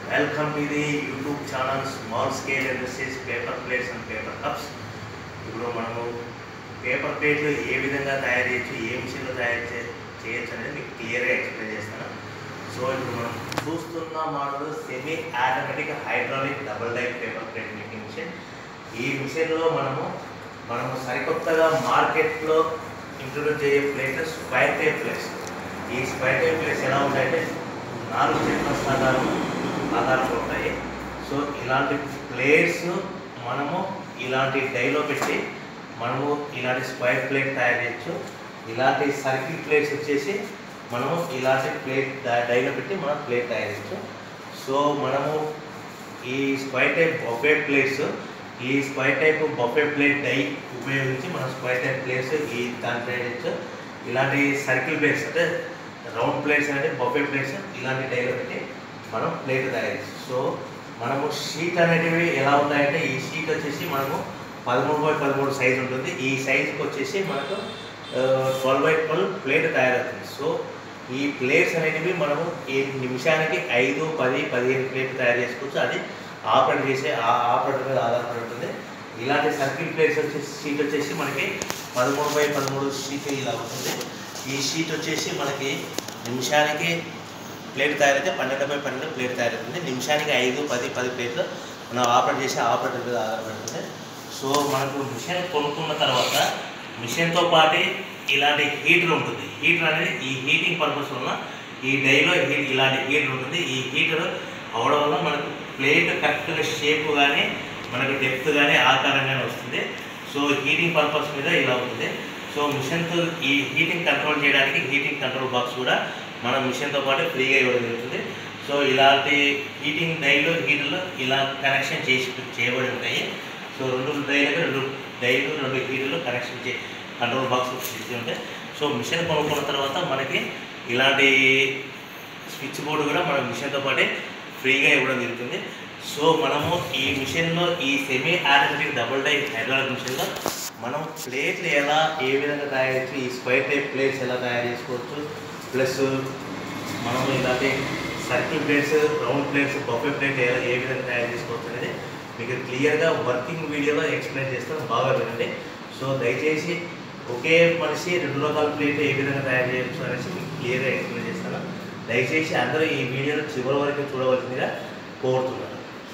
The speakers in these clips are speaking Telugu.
Welcome to the YouTube channel small scale industries paper plates and paper cups ఇప్పుడు మనము పేపర్ ప్లేట్లు ఏ విధంగా తయారు చేయొచ్చు ఏ మిషన్లో తయారు చే చేయొచ్చు అనేది మీకు క్లియర్గా ఎక్స్ప్లెయిన్ చేస్తాను సో ఇప్పుడు మనం చూస్తున్న model semi automatic hydraulic double die paper plate making machine ఈ మిషన్లో మనము మనము సరికొత్తగా మార్కెట్లో ఇంట్రొడ్యూస్ చేయే ప్లేట్స్ స్క్వైర్ టైప్ ప్లేట్స్ ఈ స్క్వైర్ టైప్ ప్లేట్స్ ఎలా ఉంటాయంటే నాలుగు చెట్ల ఆధారం ఆధారంగా ఉంటాయి సో ఇలాంటి ప్లేట్స్ మనము ఇలాంటి డైలో పెట్టి మనము ఇలాంటి స్క్వైర్ ప్లేట్ తయారు చేయొచ్చు ఇలాంటి సర్కిల్ ప్లేట్స్ వచ్చేసి మనము ఇలాంటి ప్లేట్ డైలో పెట్టి మనం ప్లేట్ తయారు చేయొచ్చు సో మనము ఈ స్క్వైర్ టైప్ బొఫే ప్లేట్స్ ఈ square type buffet plate die ఉపయోగించి మనం స్క్వైర్ టైప్ ప్లేట్స్ ఈ దాని తయారు చేయొచ్చు ఇలాంటి సర్కిల్ ప్లేట్స్ అంటే రౌండ్ ప్లేట్స్ అంటే బొఫే ప్లేట్స్ ఇలాంటి డైలో పెట్టి మనం ప్లేట్ తయారు చేయొచ్చు సో మనము షీట్ అనేటివి ఎలా ఉంటాయంటే ఈ షీట్ వచ్చేసి మనము పదమూడు బై పదమూడు సైజ్ ఉంటుంది ఈ సైజుకి వచ్చేసి మనకు ట్వెల్వ్ బై ట్వెల్వ్ ప్లేట్ తయారవుతుంది సో ఈ ప్లేట్స్ అనేటివి మనము ఈ నిమిషానికి ఐదు పది పదిహేను ప్లేట్లు తయారు చేసుకోవచ్చు అది ఆపరేట్ చేసే ఆ ఆపరేటర్ మీద ఆధారపడి ఉంటుంది ఇలాంటి సర్కిల్ ప్లేట్స్ వచ్చేసి షీట్ వచ్చేసి మనకి పదమూడు బై పదమూడు షీట్ ఇలా ఉంటుంది ఈ షీట్ వచ్చేసి మనకి నిమిషానికి ప్లేట్ తయారైతే పన్నెండు బై పన్నెండు ప్లేట్ తయారవుతుంది నిమిషానికి ఐదు పది పది ప్లేట్లు మనం ఆపరేట్ చేసే ఆపరేటర్ మీద ఆధారపడుతుంది సో మనకు మిషన్ కొనుక్కున్న తర్వాత మిషన్తో పాటు ఇలాంటి హీటర్ ఉంటుంది హీటర్ అనేది ఈ హీటింగ్ పర్పస్ వల్ల ఈ డైలో హీట్ ఇలాంటి హీటర్ ఉంటుంది ఈ హీటర్ అవడం వల్ల మనకు ప్లేట్ కరెక్ట్గా షేప్ కానీ మనకు డెప్త్ కానీ ఆకారం కానీ వస్తుంది సో హీటింగ్ పర్పస్ మీద ఇలా ఉంటుంది సో మిషన్తో ఈ హీటింగ్ కంట్రోల్ చేయడానికి హీటింగ్ కంట్రోల్ బాక్స్ కూడా మన మిషన్తో పాటు ఫ్రీగా ఇవ్వడం జరుగుతుంది సో ఇలాంటి హీటింగ్ డైలు హీటర్లు ఇలా కనెక్షన్ చేసి చేయబడి ఉంటాయి సో రెండు డైలకు రెండు డైలు రెండు హీటర్లు కనెక్షన్ చే కంట్రోల్ బాక్స్ ఇచ్చి ఉంటాయి సో మిషన్ కొనుక్కున్న తర్వాత మనకి ఇలాంటి స్విచ్ బోర్డు కూడా మన మిషన్తో పాటే ఫ్రీగా ఇవ్వడం జరుగుతుంది సో మనము ఈ మిషన్లో ఈ semi automatic double die hydraulic మిషన్లో మనం ప్లేట్లు ఎలా ఏ విధంగా తయారు చేయొచ్చు ఈ స్క్వైర్ టైప్ ప్లేట్స్ ఎలా తయారు చేసుకోవచ్చు ప్లస్ మనం ఇలాంటి circle plates round plates buffet plate ఏ ఏ విధంగా తయారు చేసుకోవచ్చు అనేది మీకు క్లియర్గా వర్కింగ్ వీడియోలో ఎక్స్ప్లెయిన్ చేస్తాను బాగా వినండి సో దయచేసి ఒకే మనిషి రెండు రకాల ప్లేట్లు ఏ విధంగా తయారు చేయొచ్చు అనేసి మీకు క్లియర్గా ఎక్స్ప్లెయిన్ చేస్తాను దయచేసి అందరూ ఈ వీడియోను చివరి వరకు చూడవలసిందిగా కోరుతున్నాను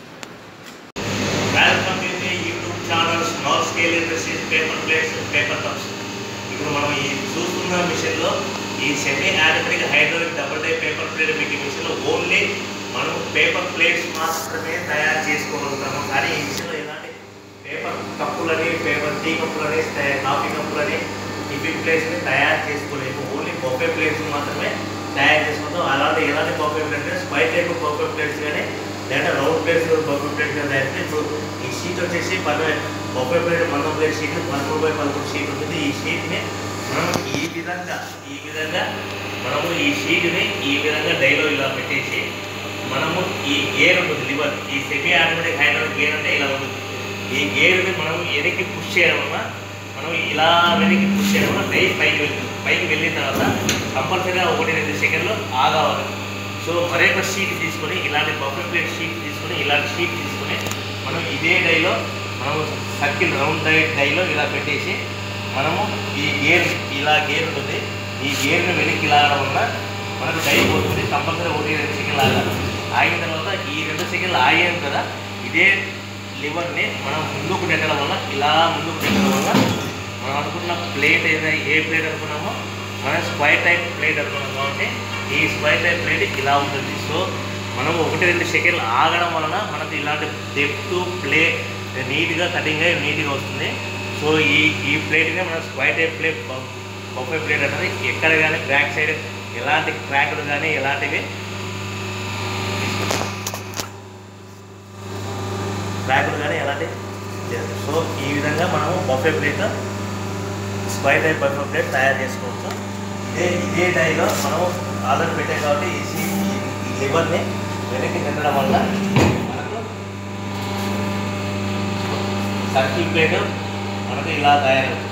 welcome to the YouTube channel small scale industries paper plates paper cups ఇప్పుడు మనం ఈ చూస్తున్న మిషన్లో ఈ semi automatic hydraulic double die paper plate making మిషన్లో ఓన్లీ మనం పేపర్ ప్లేట్స్ మాత్రమే తయారు చేసుకోగలుగుతాము కానీ ఈ మిషన్లో ఎలాంటి పేపర్ కప్పులని పేపర్ టీ కప్పులని కాఫీ కప్పులని టిఫిన్ ప్లేట్స్ని తయారు చేసుకోలేము ఓన్లీ బొఫే ప్లేట్స్ మాత్రమే తయారు చేసుకుంటాం అలాంటి ఎలాంటి బొఫే ప్లేట్స్ స్పైట్ టైప్ బొఫే ప్లేట్స్ కానీ లేదా రౌండ్ ప్లేట్స్ బొఫే ప్లేట్స్ కానీ తయారు చేస్తే ఇప్పుడు ఈ షీట్ వచ్చేసి పది బొఫే ప్లేట్ వంద ప్లేట్ షీట్ పదమూడు బై పదమూడు షీట్ ఉంటుంది ఈ షీట్ని మనం ఈ విధంగా ఈ విధంగా మనము ఈ షీట్ని ఈ విధంగా డైలో ఇలా పెట్టేసి మనము ఈ గేర్ ఉంటుంది లివర్ ఈ సెమీ ఆటోమేటిక్ హైడ్రాలిక్ గేర్ అంటే ఇలా ఉంటుంది ఈ గేర్ని మనం వెనక్కి పుష్ చేయడం వల్ల మనం ఇలా వెనక్కి పుష్ చేయడం వల్ల డై పైకి వెళ్తుంది పైకి వెళ్ళిన తర్వాత కంపల్సరీగా ఒకటి రెండు సెకండ్లు ఆగావాలి సో మరొక షీట్ తీసుకొని ఇలాంటి బఫెట్ ప్లేట్ షీట్ తీసుకొని ఇలాంటి షీట్ తీసుకొని మనం ఇదే డైలో మనం సర్కిల్ రౌండ్ డై డైలో ఇలా పెట్టేసి మనము ఈ గేర్ ఇలా గేర్ ఉంటుంది ఈ గేర్ని వెనక్కి లాగడం వల్ల మనకు డై పోతుంది కంపల్సరీ ఒకటి రెండు సెకండ్లు ఆగాలి ఆగిన తర్వాత ఈ రెండు సెకండ్లు ఆగాం కదా ఇదే లివర్ని మనం ముందుకు నెట్టడం వల్ల ఇలా ముందుకు నెట్టడం వల్ల మనం అనుకున్న ప్లేట్ ఏదైనా ఏ ప్లేట్ అనుకున్నామో మనం స్క్వైర్ టైప్ ప్లేట్ అనుకున్నాం కాబట్టి ఈ స్క్వైర్ టైప్ ప్లేట్ ఇలా ఉంటుంది సో మనం ఒకటి రెండు సెకండ్లు ఆగడం వలన మనకు ఇలాంటి డెప్త్ ప్లే నీట్గా కటింగ్ అయ్యి నీట్గా వస్తుంది సో ఈ ఈ ప్లేట్నే మనం square type plate buffet plate అనేది ఎక్కడ కానీ బ్యాక్ సైడ్ ఎలాంటి క్రాక్లు కానీ ఎలాంటివి క్రాకులు కానీ ఎలాంటి లేదు సో ఈ విధంగా మనము buffet plate square type buffet plate తయారు చేసుకోవచ్చు ఇదే ఇదే డైలో మనం ఆర్డర్ పెట్టాం కాబట్టి ఈ సీ- ఈ- ఈ లివర్ని వెనక్కి తినడం వల్ల మనకు సర్కిల్ ప్లేట్ మనకు ఇలా తయారవుతుంది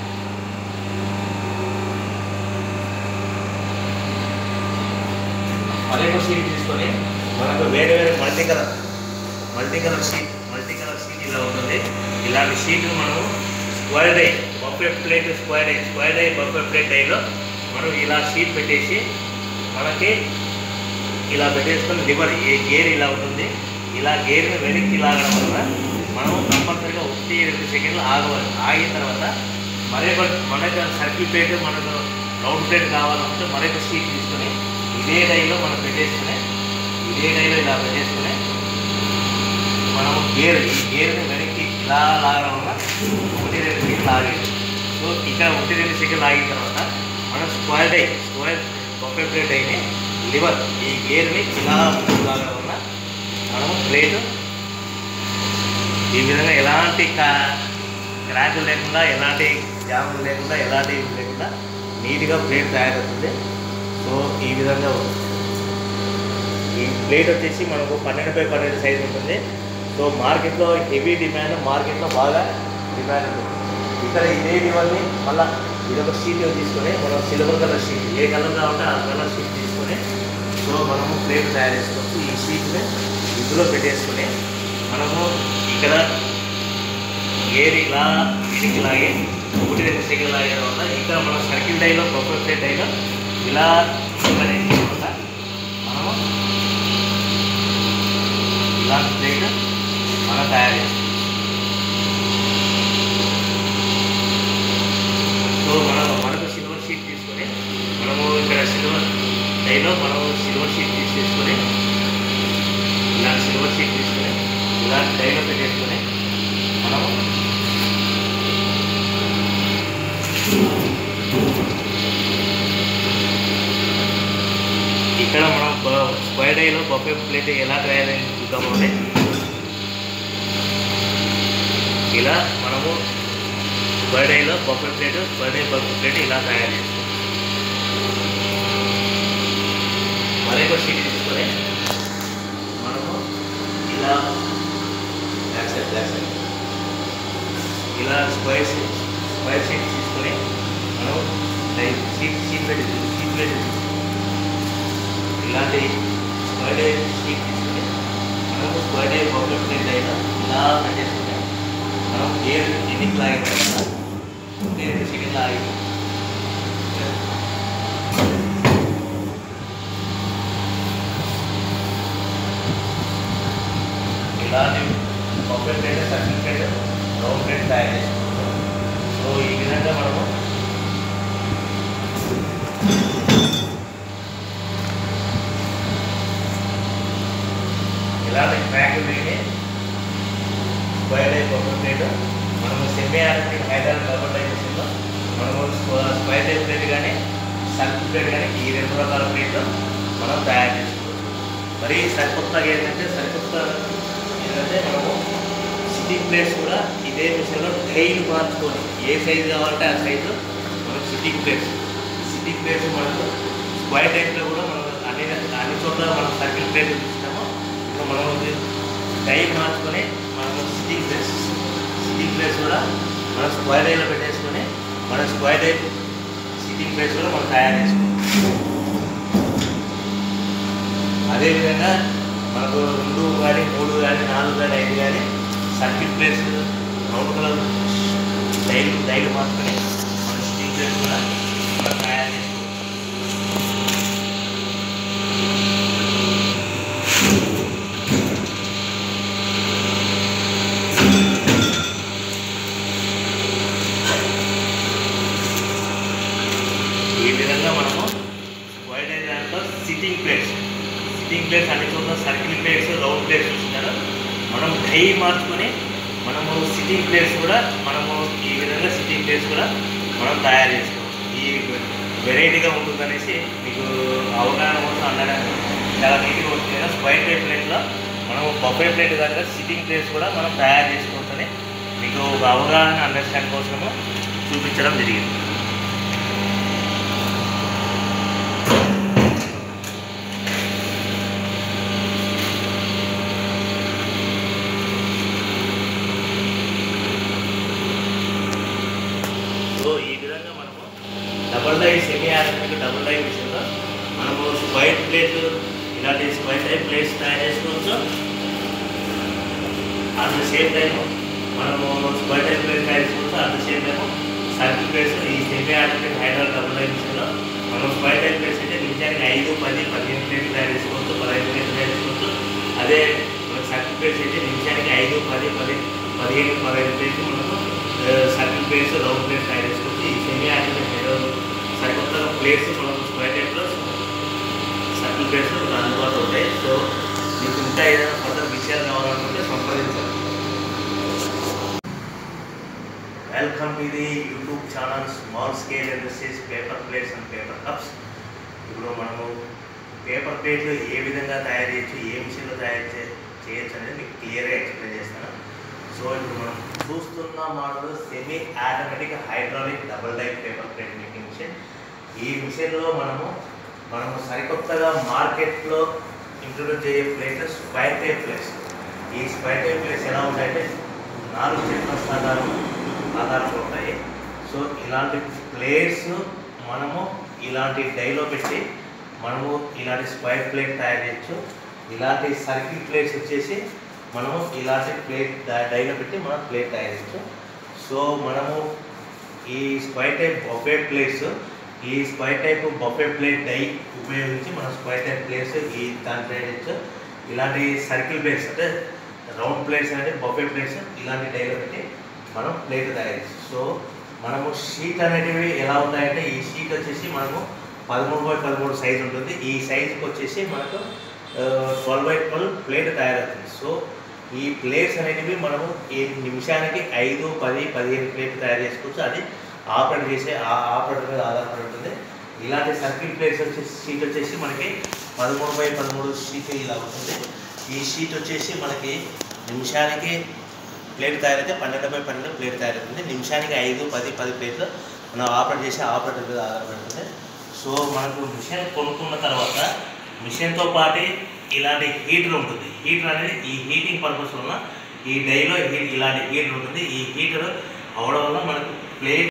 మరొక షీట్ తీసుకొని మనకు వేరే వేరే multi colour multi colour sheet multi colour sheet ఇలా ఉంటుంది ఇలాంటి షీట్ మనము square die buffet plate square die square die buffet plate డైలో మనం ఇలా షీట్ పెట్టేసి మనకి ఇలా పెట్టేసుకొని లివర్ ఏ గేర్ ఇలా ఉంటుంది ఇలా గేర్ని వెనక్కి లాగడం వల్ల మనం కంపల్సరీగా ఒకటి రెండు సెకండ్లు ఆగవాలి ఆగిన తర్వాత మరొక మనకు సర్కిల్ ప్లేట్ మనకు రౌండ్ ప్లేట్ కావాలంటే మరొక షీట్ తీసుకొని ఇదే డైలో మనం పెట్టేసుకుని ఇదే డైలో ఇలా పెట్టేసుకుని మనం గేర్ ఈ గేర్ని వెనక్కి ఇలా లాగడం వల్ల ఒకటి రెండు సెకండ్లు ఆగేది సో ఇక్కడ ఒకటి రెండు సెకండ్లు ఆగిన తర్వాత మనం square die square buffet plate డైని లివర్ ఈ గేర్ని ఇలా ముందుకు లాగడం వల్ల మనము ప్లేట్ ఈ విధంగా ఎలాంటి క్రాకులు లేకుండా ఎలాంటి జాములు లేకుండా ఎలాంటి ఇది లేకుండా నీట్గా ప్లేట్ తయారవుతుంది సో ఈ విధంగా ఉంది. ఈ ప్లేట్ వచ్చేసి మనకు పన్నెండు బై పన్నెండు సైజ్ ఉంటుంది సో మార్కెట్లో హెవీ డిమాండ్ మార్కెట్లో బాగా డిమాండ్ ఉంటుంది ఇక్కడ ఇదే ఇవన్నీ మళ్ళీ ఇదొక షీట్ తీసుకొని మనం సిల్వర్ కలర్ షీట్ ఏ కలర్ కావాలంటే ఆ కలర్ షీట్ తీసుకొని సో మనము ప్లేట్ తయారు చేసుకోవచ్చు ఈ షీట్ని ఇందులో పెట్టేసుకొని మనము ఇక్కడ ఏది ఇలా వీడికి లాగే ఒకటి రెండు సెకండ్ లాగడం వల్ల ఇక్కడ మనం సర్కిల్ డైలో ప్రొఫైల్ ప్లేట్ డైలో ఇలా అనేది వల్ల మనము ఇలాంటి ప్లేట్ మనం తయారు చేస్తాం సో మనం మనకు సిల్వర్ షీట్ తీసుకొని మనము ఇక్కడ సిల్వర్ డైలో మనం సిల్వర్ షీట్ తీసేసుకొని ఇలాంటి సిల్వర్ షీట్ తీసుకొని ఇలాంటి డైలో పెట్టేసుకొని మనము ఇక్కడ మనం బ- స్క్వేర్ డైలో బఫే ప్లేట్ ఎలా తయారైంది చూద్దాము అంటే ఇలా మనము స్క్వేర్ డైలో buffet plate square die buffet plate ఇలా తయారు చేస్తాం మరొక షీట్ తీసుకొని మనము ఇలా బ్యాక్ సైడ్ బ్యాక్ సైడ్ ఇలా స్క్వేర్ షీట్ స్క్వేర్ షీట్ తీసుకొని మనం లైక్ షీట్ షీట్ పెట్టి షీట్ పెట్టి ఇలాంటి స్క్వేర్ డే షీట్ తీసుకొని మనము స్క్వేర్ డే బఫెట్ ప్లేట్ అయినా ఇలా పెట్టేసుకుని మనం గేర్ ఎన్నికి లాగిన తర్వాత ఒకటి రెండు సెకండ్లు ఆగి ఇలాంటి buffet plate circle plate round plate తయారు చేసుకుంటాం సో ఈ విధంగా మనము ఇలాంటి ట్రాక్ లేని స్క్వేర్ టైప్ ఒక ప్లేట్ మనము semi automatic hydraulic double type మిషన్లో మనము స్క్వ- స్క్వేర్ టైప్ ప్లేట్ కానీ సర్కిల్ ప్లేట్ కానీ ఈ రెండు రకాల ప్లేట్లు మనం తయారు చేసుకోవచ్చు మరి సరికొత్తగా ఏంటంటే సరికొత్త ఏంటంటే మనము సిట్టింగ్ ప్లేట్స్ కూడా ఇదే మిషన్లో టైల్ మార్చుకొని ఏ సైజు కావాలంటే ఆ సైజు మనం సిట్టింగ్ ప్లేట్స్ సిట్టింగ్ ప్లేట్స్ మనకు స్క్వేర్ టైప్లో కూడా మనం అన్ని అన్ని చోట్ల మనం సర్కిల్ ప్లేట్ చూసినామో ఇంకా మనం ఇది టైం మార్చుకొని మనం సిట్టింగ్ ప్లేస్ సిట్టింగ్ ప్లేస్ కూడా మనం స్క్వేర్ టైప్లో పెట్టేసుకొని మన స్క్వేర్ టైప్ సిట్టింగ్ ప్లేస్ కూడా మనం తయారు చేసుకోవాలి అదేవిధంగా మనకు రెండు కానీ మూడు కానీ నాలుగు కానీ ఐదు కానీ సర్కిల్ ప్లేస్ రౌండ్ కలర్ డైలు డైలు మార్చుకొని మన సిట్టింగ్ ప్లేస్ కూడా మనం తయారు చేసుకోవాలి ఈ విధంగా మనము వైడ్ దాంట్లో సిట్టింగ్ ప్లేట్స్ సిట్టింగ్ ప్లేట్స్ అన్ని చోట్ల సర్కిల్ ప్లేట్స్ రౌండ్ ప్లేట్స్ చూసినారు మనం డై మార్చుకొని మనము సిట్టింగ్ ప్లేట్స్ కూడా మనము ఈ విధంగా సిట్టింగ్ ప్లేట్స్ కూడా మనం తయారు చేసుకోవచ్చు ఈ వెరైటీగా ఉంటుందనేసి మీకు అవగాహన కోసం అందడానికి చాలా నీట్గా ఉంటుంది కదా స్క్వైర్ టైప్ ప్లేట్లో మనం బొఫే ప్లేట్ కనుక సిట్టింగ్ ప్లేట్స్ కూడా మనం తయారు చేసుకోవచ్చని మీకు ఒక అవగాహన అండర్స్టాండ్ కోసము చూపించడం జరిగింది సో ఈ విధంగా మనము double die semi automatic double die విషయంలో మనము స్క్వైర్ ప్లేట్ ఇలాంటి స్క్వైర్ టైప్ ప్లేట్స్ తయారు చేసుకోవచ్చు అట్ ద సేమ్ టైం మనము స్క్వేర్ టైప్ ప్లేస్ తయారు చేసుకోవచ్చు at the same time circle plates ఈ సెమీ ఆటోమేటిక్ హైడ్రాల్ డబుల్ డైమెన్షన్లో మనం స్క్వేర్ టైప్ ప్లేస్ అయితే నిమిషానికి ఐదు పది పదిహేను ప్లేట్లు తయారు చేసుకోవచ్చు పదహైదు ప్లేట్లు తయారు చేసుకోవచ్చు అదే మన సర్కిల్ ప్లేస్ అయితే నిమిషానికి ఐదు పది పది పదిహేను పదహైదు ప్లేట్లు మనము సర్కిల్ ప్లేస్ రౌండ్ ప్లేస్ తయారు చేసుకోవచ్చు ఈ సెమీ ఆటోమేటిక్ హైడ్రాల్ సరికొత్త ప్లేట్స్ మనం స్క్వేర్ టైప్లో సర్కిల్ ప్లేస్ అందుబాటులో ఉంటాయి సో మీకు ఇంకా ఏదైనా కొత్త విషయాలు కావాలనుకుంటే సంప్రదించండి welcome to the YouTube channel small scale industries paper plates and paper cups ఇప్పుడు మనము పేపర్ ప్లేట్లు ఏ విధంగా తయారు చేయొచ్చు ఏ మిషన్లో తయారు చే చేయొచ్చు అనేది మీకు క్లియర్గా ఎక్స్ప్లెయిన్ చేస్తాను సో ఇప్పుడు మనం చూస్తున్న model semi automatic hydraulic double die paper plate making machine ఈ మిషన్లో మనము మనము సరికొత్తగా మార్కెట్లో ఇంట్రొడ్యూస్ చేయే ప్లేట్స్ స్క్వైర్ టైప్ ప్లేట్స్ ఈ స్క్వైర్ టైప్ ప్లేట్స్ ఎలా ఉంటాయంటే నాలుగు చెట్ల ఆధారం ఆధారాలు ఉంటాయి సో ఇలాంటి ప్లేట్స్ మనము ఇలాంటి డైలో పెట్టి మనము ఇలాంటి స్క్వైర్ ప్లేట్ తయారు చేయొచ్చు ఇలాంటి సర్కిల్ ప్లేట్స్ వచ్చేసి మనము ఇలాంటి ప్లేట్ డైలో పెట్టి మనం ప్లేట్ తయారు చేయొచ్చు సో మనము ఈ స్క్వైర్ టైప్ బొఫే ప్లేట్స్ ఈ square type buffet plate die ఉపయోగించి మనం స్క్వైర్ టైప్ ప్లేట్స్ ఈ దాని తయారు చేయొచ్చు ఇలాంటి సర్కిల్ ప్లేట్స్ అంటే రౌండ్ ప్లేట్స్ అంటే బొఫే ప్లేట్స్ ఇలాంటి డైలో పెట్టి మనం ప్లేట్ తయారు చేయొచ్చు సో మనము షీట్ అనేటివి ఎలా ఉంటాయంటే ఈ షీట్ వచ్చేసి మనము పదమూడు బై పదమూడు సైజ్ ఉంటుంది ఈ సైజుకి వచ్చేసి మనకు ట్వెల్వ్ బై ట్వెల్వ్ ప్లేట్ తయారవుతుంది సో ఈ ప్లేట్స్ అనేటివి మనము ఈ నిమిషానికి ఐదు పది పదిహేను ప్లేట్లు తయారు చేసుకోవచ్చు అది ఆపరేట్ చేసే ఆ ఆపరేటర్ మీద ఆధారపడి ఉంటుంది ఇలాంటి సర్కిల్ ప్లేట్స్ వచ్చేసి షీట్ వచ్చేసి మనకి పదమూడు బై పదమూడు షీట్ ఇలా ఉంటుంది ఈ షీట్ వచ్చేసి మనకి నిమిషానికి ప్లేట్ తయారైతే పన్నెండు బై పన్నెండు ప్లేట్ తయారవుతుంది నిమిషానికి ఐదు పది పది ప్లేట్లు మనం ఆపరేట్ చేసే ఆపరేటర్ మీద ఆధారపడుతుంది సో మనకు మిషన్ కొనుక్కున్న తర్వాత మిషన్తో పాటు ఇలాంటి హీటర్ ఉంటుంది హీటర్ అనేది ఈ హీటింగ్ పర్పస్ వల్ల ఈ డైలో హీట్ ఇలాంటి హీటర్ ఉంటుంది ఈ హీటర్ అవడం వల్ల మనకు ప్లేట్